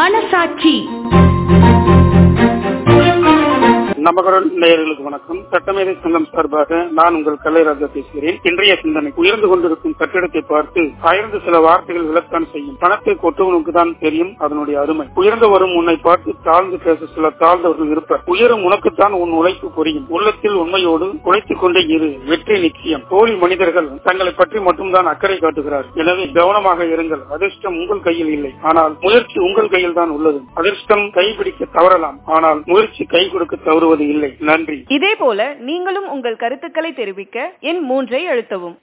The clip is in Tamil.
மனசாட்சி நமகரன் நேயர்களுக்கு வணக்கம் சட்டமேதை சங்கம் சார்பாக நான் உங்கள் கலைராஜா பேசுகிறேன் இன்றைய சிந்தனை உயர்ந்து கொண்டிருக்கும் கட்டிடத்தை பார்த்து அயர்ந்து சில வார்த்தைகள் விளக்கான் செய்யும் பணத்தை கொட்டவனுக்கு தான் தெரியும் அதனுடைய அருமை உயர்ந்து வரும் உன்னை பார்த்து தாழ்ந்து பேச சில தாழ்ந்தவர்கள் இருப்பர் உயரும் உனக்குத்தான் உன் உழைப்பு புரியும் உள்ளத்தில் உண்மையோடு உழைத்துக் கொண்டே இரு வெற்றி நிச்சயம் போலி மனிதர்கள் தங்களை பற்றி மட்டும்தான் அக்கறை காட்டுகிறார் எனவே கவனமாக இருங்கள் அதிர்ஷ்டம் உங்கள் கையில் இல்லை ஆனால் முயற்சி உங்கள் கையில் தான் உள்ளது அதிர்ஷ்டம் கைபிடிக்க தவறலாம் ஆனால் முயற்சி கை கொடுக்க தவறுவது இல்லை நன்றி இதே போல நீங்களும் உங்கள் கருத்துக்களை தெரிவிக்க எண் மூன்றை அழுத்தவும்